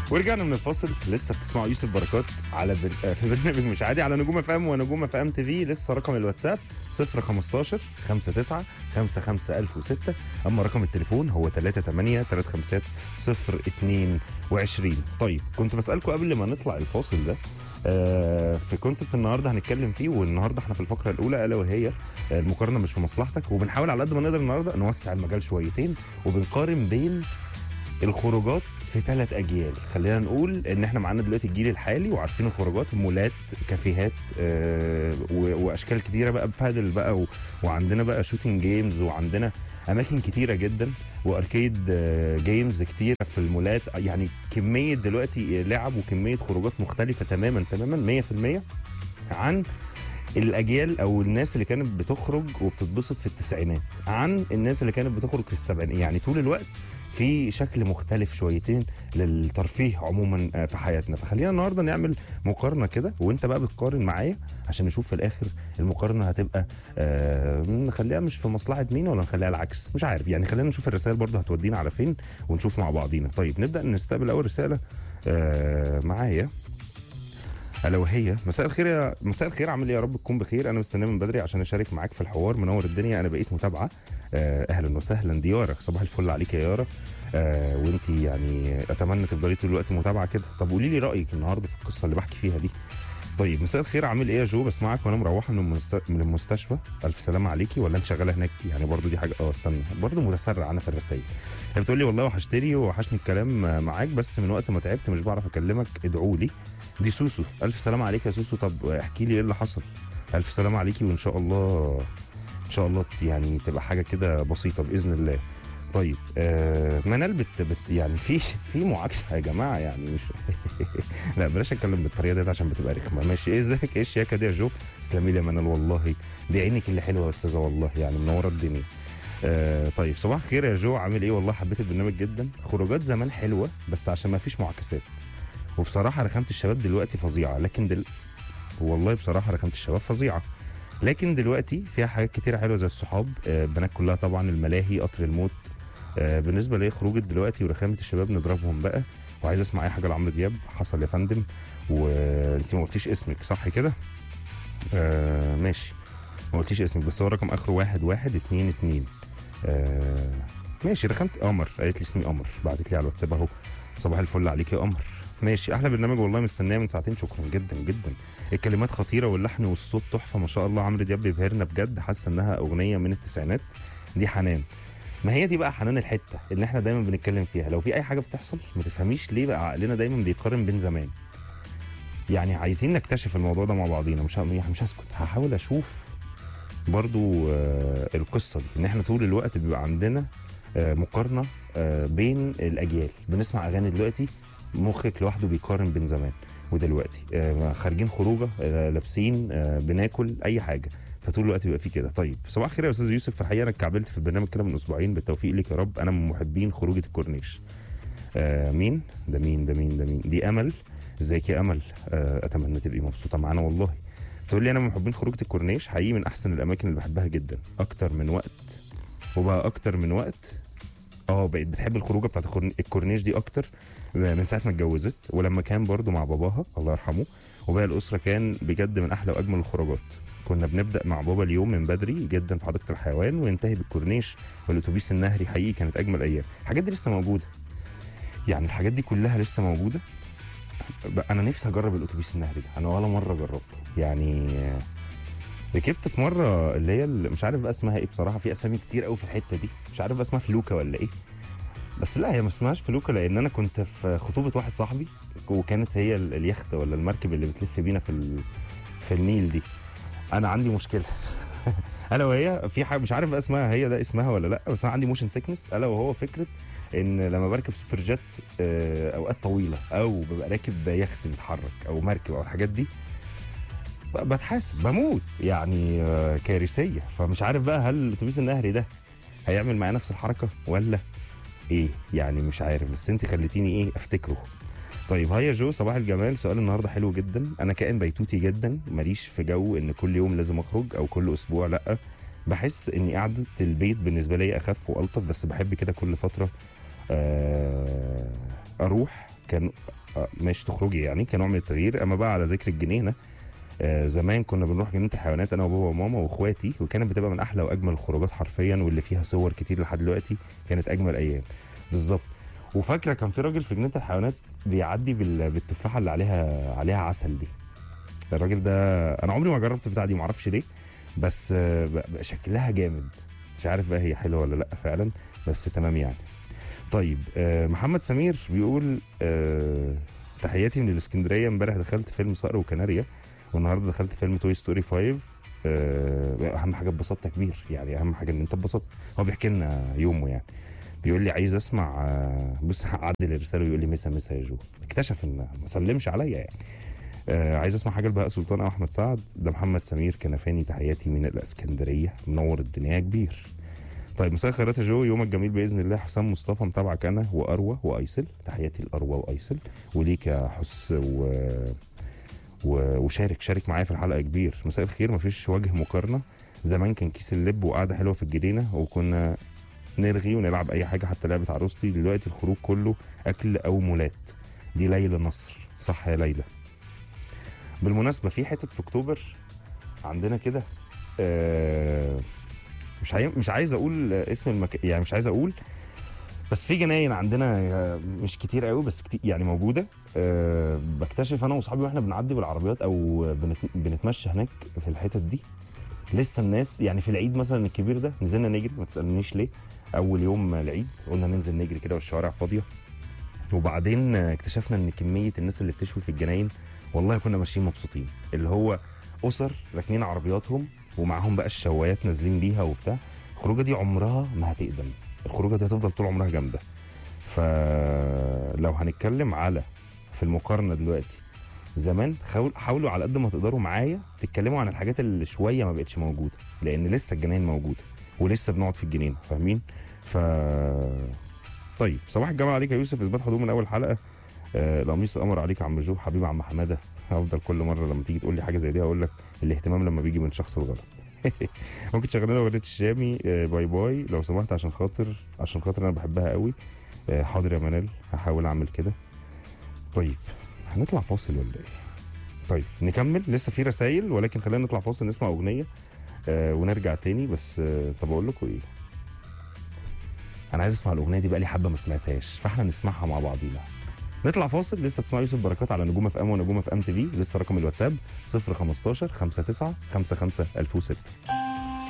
ورجعنا من الفاصل لسه بتسمعوا يوسف بركات على بر... في برنامج مش عادي على نجوم اف ام ونجوم اف ام تي في لسه رقم الواتساب 015 59 55006 اما رقم التليفون هو 38 35 022 طيب كنت بسالكم قبل ما نطلع الفاصل ده آه، في كونسبت النهارده هنتكلم فيه والنهارده احنا في الفقره الاولى الا وهي آه، المقارنه مش في مصلحتك وبنحاول على قد ما نقدر النهارده نوسع المجال شويتين وبنقارن بين الخروجات في ثلاث اجيال خلينا نقول ان احنا معانا دلوقتي الجيل الحالي وعارفين الخروجات مولات كافيهات آه و- واشكال كتيره بقى بادل بقى و- وعندنا بقى شوتنج جيمز وعندنا اماكن كتيره جدا واركيد آه، جيمز كتيره في المولات يعني كميه دلوقتي لعب وكميه خروجات مختلفه تماما تماما 100% عن الاجيال او الناس اللي كانت بتخرج وبتتبسط في التسعينات عن الناس اللي كانت بتخرج في السبعينات يعني طول الوقت في شكل مختلف شويتين للترفيه عموما آه، في حياتنا فخلينا النهارده نعمل مقارنه كده وانت بقى بتقارن معايا عشان نشوف في الاخر المقارنه هتبقى آه نخليها مش في مصلحه مين ولا نخليها العكس مش عارف يعني خلينا نشوف الرسائل برضه هتودينا على فين ونشوف مع بعضينا طيب نبدا نستقبل اول رساله آه معايا الا وهي مساء الخير يا مساء الخير عامل ايه يا رب تكون بخير انا مستنيه من بدري عشان اشارك معاك في الحوار منور الدنيا انا بقيت متابعه آه، اهلا وسهلا دي يارا صباح الفل عليك يا يارا آه وانت يعني اتمنى تفضلي طول الوقت متابعه كده طب قولي لي رايك النهارده في القصه اللي بحكي فيها دي طيب مساء الخير عامل ايه يا جو بسمعك وانا مروحه من المست... من المستشفى الف سلامه عليكي ولا انت شغاله هناك يعني برضو دي حاجه اه استنى برضو متسرع انا في الرسائل هي بتقول لي والله وحشتني وحشني الكلام معاك بس من وقت ما تعبت مش بعرف اكلمك ادعوا لي دي سوسو الف سلامه عليك يا سوسو طب احكي لي ايه اللي حصل الف سلامه عليكي وان شاء الله ان شاء الله ت- يعني تبقى حاجه كده بسيطه باذن الله طيب آه منال بت, بت يعني في في معاكسه يا جماعه يعني مش لا بلاش اتكلم بالطريقه دي عشان بتبقى رخمه ماشي ايه ازيك ايه الشياكه دي يا جو تسلمي لي يا منال والله دي عينك اللي حلوه يا استاذه والله يعني منوره الدنيا آه طيب صباح الخير يا جو عامل ايه والله حبيت البرنامج جدا خروجات زمان حلوه بس عشان ما فيش معاكسات وبصراحه رخامه الشباب دلوقتي فظيعه لكن دل... والله بصراحه رخامه الشباب فظيعه لكن دلوقتي فيها حاجات كتيره حلوه زي الصحاب آه، البنات كلها طبعا الملاهي قطر الموت آه، بالنسبه لي خروجه دلوقتي ورخامه الشباب نضربهم بقى وعايز اسمع اي حاجه لعمرو دياب حصل يا فندم وانت ما قلتيش اسمك صح كده آه ماشي ما قلتيش اسمك بس هو رقم اخره واحد واحد اتنين اتنين آه ماشي رخمت قمر قالت لي اسمي قمر بعتت لي على الواتساب اهو صباح الفل عليك يا قمر ماشي احلى برنامج والله مستناه من ساعتين شكرا جدا جدا الكلمات خطيره واللحن والصوت تحفه ما شاء الله عمرو دياب بيبهرنا بجد حاسه انها اغنيه من التسعينات دي حنان ما هي دي بقى حنان الحته اللي احنا دايما بنتكلم فيها لو في اي حاجه بتحصل ما تفهميش ليه بقى عقلنا دايما بيقارن بين زمان يعني عايزين نكتشف الموضوع ده مع بعضينا مش ه- يعني مش هسكت هحاول اشوف برضو آه القصه دي ان احنا طول الوقت بيبقى عندنا آه مقارنه آه بين الاجيال بنسمع اغاني دلوقتي مخك لوحده بيقارن بين زمان ودلوقتي آه خارجين خروجه آه لابسين آه بناكل اي حاجه فطول الوقت بيبقى في كده طيب صباح الخير يا استاذ يوسف في الحقيقه انا اتكعبلت في البرنامج كده من اسبوعين بالتوفيق ليك يا رب انا من محبين خروجه الكورنيش آه مين ده مين ده مين ده مين دي امل ازيك يا امل آه اتمنى تبقي مبسوطه معانا والله تقول لي انا من محبين خروجه الكورنيش حقيقي من احسن الاماكن اللي بحبها جدا اكتر من وقت وبقى اكتر من وقت اه بقيت بتحب الخروجه بتاعت الكورن- الكورنيش دي اكتر من ساعه ما اتجوزت ولما كان برضو مع باباها الله يرحمه وباقي الاسره كان بجد من احلى واجمل الخروجات كنا بنبدا مع بابا اليوم من بدري جدا في حديقه الحيوان وينتهي بالكورنيش والاتوبيس النهري حقيقي كانت اجمل ايام الحاجات دي لسه موجوده يعني الحاجات دي كلها لسه موجوده ب- انا نفسي اجرب الاتوبيس النهري ده انا ولا مره جربته يعني آه، ركبت في مره اللي هي ال- مش عارف بقى اسمها ايه بصراحه في اسامي كتير قوي في الحته دي مش عارف بقى اسمها فلوكه ولا ايه بس لا هي ما اسمهاش فلوكه لان انا كنت في خطوبه واحد صاحبي وكانت هي ال- اليخت ولا المركب اللي بتلف بينا في ال... في النيل دي انا عندي مشكله الا وهي في حاجه مش عارف بقى اسمها هي ده اسمها ولا لا بس انا عندي موشن سيكنس الا وهو فكره ان لما بركب سوبر جيت آه، اوقات طويله او ببقى راكب يخت بيتحرك او مركب او الحاجات دي ب- بتحاسب بموت يعني آه، كارثيه فمش عارف بقى هل الاتوبيس النهري ده هيعمل معايا نفس الحركه ولا ايه يعني مش عارف بس انت خليتيني ايه افتكره طيب هيا جو صباح الجمال سؤال النهارده حلو جدا انا كائن بيتوتي جدا ماليش في جو ان كل يوم لازم اخرج او كل اسبوع لا بحس ان قعده البيت بالنسبه لي اخف والطف بس بحب كده كل فتره آه، اروح كان آه، ماشي تخرجي يعني كنوع من التغيير اما بقى على ذكر الجنينه آه زمان كنا بنروح جنينه الحيوانات انا وبابا وماما واخواتي وكانت بتبقى من احلى واجمل الخروجات حرفيا واللي فيها صور كتير لحد دلوقتي كانت اجمل ايام بالظبط وفاكره كان في راجل في جنينه الحيوانات بيعدي بال- بالتفاحه اللي عليها عليها عسل دي الراجل ده انا عمري ما جربت البتاعه دي ما اعرفش ليه بس آه، بقى بقى شكلها جامد مش عارف بقى هي حلوه ولا لا فعلا بس تمام يعني طيب آه، محمد سمير بيقول آه، تحياتي من الاسكندريه امبارح دخلت فيلم صقر وكناريا والنهارده دخلت فيلم توي ستوري 5 آه، اهم حاجه اتبسطت يا كبير يعني اهم حاجه ان انت اتبسطت هو بيحكي لنا يومه يعني بيقول لي عايز اسمع آه، بص عدل الرساله ويقول لي مسا مسا يا جو اكتشف ان ما سلمش عليا يعني آه عايز اسمع حاجه لبهاء سلطان او احمد سعد ده محمد سمير كنفاني تحياتي من الاسكندريه منور الدنيا يا كبير طيب مساء الخيرات يا جو يومك جميل باذن الله حسام مصطفى متابعك انا واروى وايسل تحياتي لاروى وايسل وليك يا حس و... و... وشارك شارك معايا في الحلقه يا كبير مساء الخير مفيش وجه مقارنه زمان كان كيس اللب وقعده حلوه في الجنينه وكنا نرغي ونلعب اي حاجه حتى لعبه عروستي دلوقتي الخروج كله اكل او مولات دي ليلى نصر صح يا ليلى بالمناسبه في حتت في اكتوبر عندنا كده آه، مش عاي... مش عايز اقول اسم المكان يعني مش عايز اقول بس في جناين عندنا آه، مش كتير قوي بس كتير يعني موجوده أه بكتشف انا واصحابي واحنا بنعدي بالعربيات او بنت... بنتمشى هناك في الحتت دي لسه الناس يعني في العيد مثلا الكبير ده نزلنا نجري ما تسالنيش ليه اول يوم العيد قلنا ننزل نجري كده والشوارع فاضيه وبعدين آه، اكتشفنا ان كميه الناس اللي بتشوي في الجناين والله كنا ماشيين مبسوطين اللي هو اسر راكنين عربياتهم ومعاهم بقى الشوايات نازلين بيها وبتاع الخروجه دي عمرها ما هتقدم الخروجه دي هتفضل طول عمرها جامده فلو هنتكلم على في المقارنه دلوقتي زمان حاول حاولوا على قد ما تقدروا معايا تتكلموا عن الحاجات اللي شويه ما بقتش موجوده لان لسه الجناين موجوده ولسه بنقعد في الجنينه فاهمين ف طيب صباح الجمال عليك يا يوسف اثبات حضور من اول حلقه آه القميص القمر عليك يا عم جو حبيبي عم حماده هفضل كل مره لما تيجي تقول لي حاجه زي دي هقول لك الاهتمام لما بيجي من شخص الغلط ممكن تشغل لنا اغنيه الشامي آه باي باي لو سمحت عشان خاطر عشان خاطر انا بحبها قوي آه حاضر يا منال هحاول اعمل كده طيب هنطلع فاصل ولا ايه طيب نكمل لسه في رسايل ولكن خلينا نطلع فاصل نسمع اغنيه آه ونرجع تاني بس آه طب اقول لكم ايه انا عايز اسمع الاغنيه دي بقالي حبه ما سمعتهاش فاحنا نسمعها مع بعضينا نطلع فاصل لسه بتسمعوا يوسف بركات على نجوم اف ام ونجوم اف ام تي في لسه رقم الواتساب 015 59 55 1006